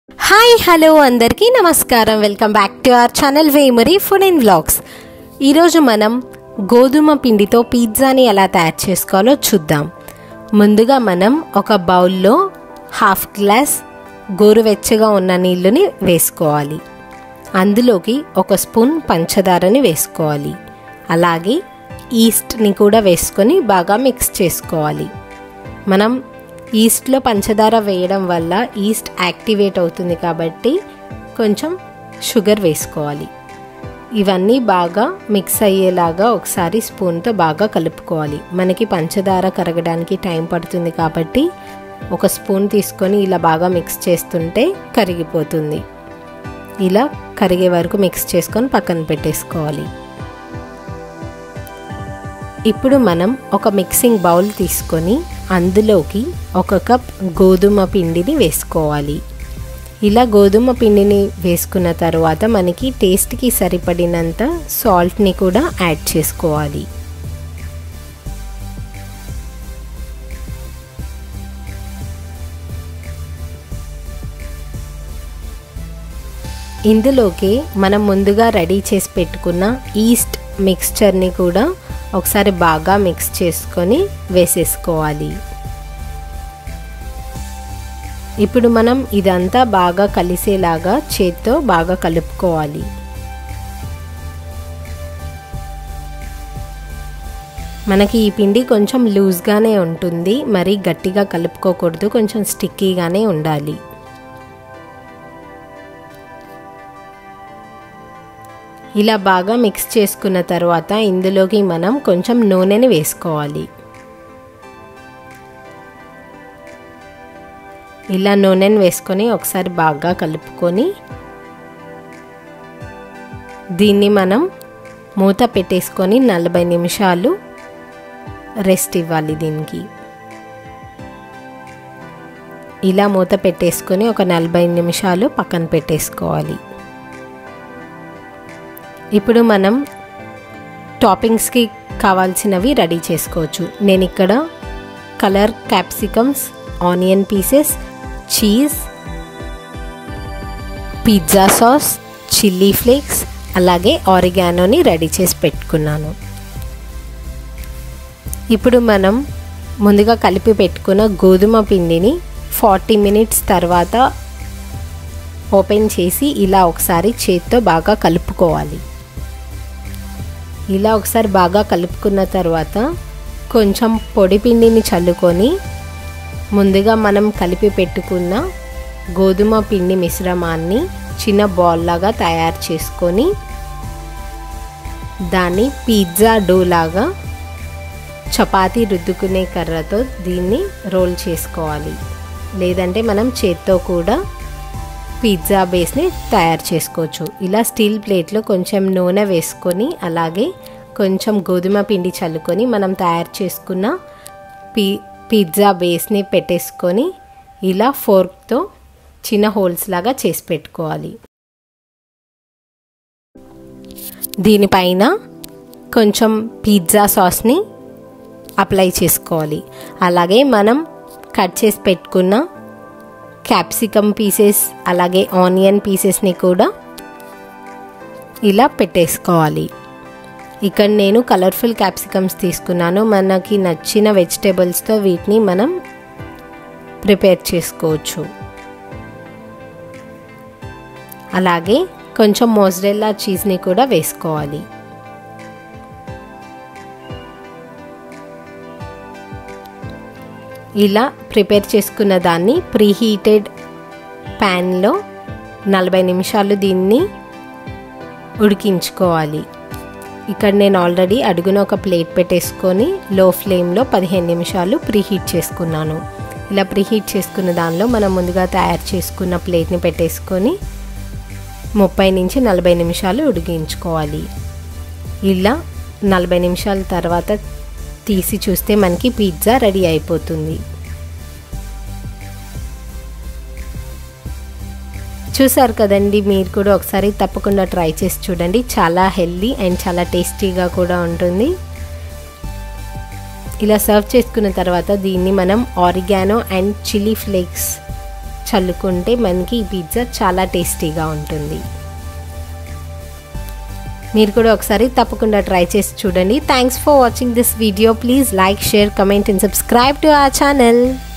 hi hello అందరికీ నమస్కారం welcome back to our channel వేమరీ ఫుడ్ అండ్ వ్లాగ్స్ ఈరోజు మనం గోధుమ పిండితో పిజ్జాని ఎలా తయారు చేసుకోవాలో చూద్దాం ముందుగా మనం ఒక బౌల్లో హాఫ్ గ్లాస్ గోరువెచ్చగా ఉన్న నీళ్ళని వేసుకోవాలి అందులోకి ఒక స్పూన్ పంచదారని వేసుకోవాలి అలాగే ఈస్ట్ని కూడా వేసుకొని బాగా మిక్స్ చేసుకోవాలి మనం ఈస్ట్లో పంచదార వేయడం వల్ల ఈస్ట్ యాక్టివేట్ అవుతుంది కాబట్టి కొంచెం షుగర్ వేసుకోవాలి ఇవన్నీ బాగా మిక్స్ అయ్యేలాగా ఒకసారి స్పూన్తో బాగా కలుపుకోవాలి మనకి పంచదార కరగడానికి టైం పడుతుంది కాబట్టి ఒక స్పూన్ తీసుకొని ఇలా బాగా మిక్స్ చేస్తుంటే కరిగిపోతుంది ఇలా కరిగే వరకు మిక్స్ చేసుకొని పక్కన పెట్టేసుకోవాలి ఇప్పుడు మనం ఒక మిక్సింగ్ బౌల్ తీసుకొని అందులోకి ఒక కప్ గోధుమ పిండిని వేసుకోవాలి ఇలా గోధుమ పిండిని వేసుకున్న తర్వాత మనకి టేస్ట్కి సరిపడినంత సాల్ట్ని కూడా యాడ్ చేసుకోవాలి ఇందులోకి మనం ముందుగా రెడీ చేసి పెట్టుకున్న ఈస్ట్ మిక్స్చర్ని కూడా ఒకసారి బాగా మిక్స్ చేసుకొని వేసేసుకోవాలి ఇప్పుడు మనం ఇదంతా బాగా కలిసేలాగా చేత్తో బాగా కలుపుకోవాలి మనకి ఈ పిండి కొంచెం లూజ్గానే ఉంటుంది మరి గట్టిగా కలుపుకోకూడదు కొంచెం స్టిక్కీగానే ఉండాలి ఇలా బాగా మిక్స్ చేసుకున్న తర్వాత ఇందులోకి మనం కొంచెం నూనెని వేసుకోవాలి ఇలా నూనెని వేసుకొని ఒకసారి బాగా కలుపుకొని దీన్ని మనం మూత పెట్టేసుకొని నలభై నిమిషాలు రెస్ట్ ఇవ్వాలి దీనికి ఇలా మూత పెట్టేసుకొని ఒక నలభై నిమిషాలు పక్కన పెట్టేసుకోవాలి ఇప్పుడు మనం టాపింగ్స్కి కావాల్సినవి రెడీ చేసుకోవచ్చు నేను ఇక్కడ colour capsicums onion pieces cheese pizza sauce chilli flakes అలాగే ఆరిగానోని రెడీ చేసి పెట్టుకున్నాను ఇప్పుడు మనం ముందుగా కలిపి పెట్టుకున్న గోధుమ పిండిని ఫార్టీ మినిట్స్ తర్వాత ఓపెన్ చేసి ఇలా ఒకసారి చేత్తో బాగా కలుపుకోవాలి ఇలా ఒకసారి బాగా కలుపుకున్న తర్వాత కొంచెం పొడి పిండిని చల్లుకొని ముందుగా మనం కలిపి పెట్టుకున్న గోధుమ పిండి మిశ్రమాన్ని చిన్న బాల్ లాగా తయారు చేసుకొని దాన్ని పిజ్జా డో లాగా చపాతీ రుద్దుకునే కర్రతో దీన్ని రోల్ చేసుకోవాలి లేదంటే మనం చేత్తో కూడా పిజ్జా బేస్ని తయారు చేసుకోవచ్చు ఇలా స్టీల్ ప్లేట్లో కొంచెం నూనె వేసుకొని అలాగే కొంచెం గోధుమ పిండి చల్లుకొని మనం తయారు చేసుకున్న పి పిజ్జా బేస్ని పెట్టేసుకొని ఇలా ఫోర్క్తో చిన్న హోల్స్ లాగా చేసి పెట్టుకోవాలి దీనిపైన కొంచెం పిజ్జా సాస్ని అప్లై చేసుకోవాలి అలాగే మనం కట్ చేసి పెట్టుకున్న క్యాప్సికమ్ పీసెస్ అలాగే ఆనియన్ పీసెస్ని కూడా ఇలా పెట్టేసుకోవాలి ఇక్కడ నేను కలర్ఫుల్ క్యాప్సికమ్స్ తీసుకున్నాను మనకి నచ్చిన వెజిటేబుల్స్తో వీటిని మనం ప్రిపేర్ చేసుకోవచ్చు అలాగే కొంచెం మోజరెల్లా చీజ్ని కూడా వేసుకోవాలి ఇలా ప్రిపేర్ చేసుకున్న దాన్ని ప్రీహీటెడ్ ప్యాన్లో నలభై నిమిషాలు దీన్ని ఉడికించుకోవాలి ఇక్కడ నేను ఆల్రెడీ అడుగున ఒక ప్లేట్ పెట్టేసుకొని లో ఫ్లేమ్లో పదిహేను నిమిషాలు ప్రీహీట్ చేసుకున్నాను ఇలా ప్రీహీట్ చేసుకున్న దానిలో మనం ముందుగా తయారు చేసుకున్న ప్లేట్ని పెట్టేసుకొని ముప్పై నుంచి నలభై నిమిషాలు ఉడికించుకోవాలి ఇలా నలభై నిమిషాల తర్వాత తీసి చూస్తే మనకి పిజ్జా రెడీ అయిపోతుంది చూసారు కదండి మీరు కూడా ఒకసారి తప్పకుండా ట్రై చేసి చూడండి చాలా హెల్దీ అండ్ చాలా టేస్టీగా కూడా ఉంటుంది ఇలా సర్వ్ చేసుకున్న తర్వాత దీన్ని మనం ఆరిగానో అండ్ చిల్లీ ఫ్లేక్స్ చల్లుకుంటే మనకి ఈ పిజ్జా చాలా టేస్టీగా ఉంటుంది మీరు కూడా ఒకసారి తప్పకుండా ట్రై చేసి చూడండి thanks for watching this video please like share comment and subscribe to our channel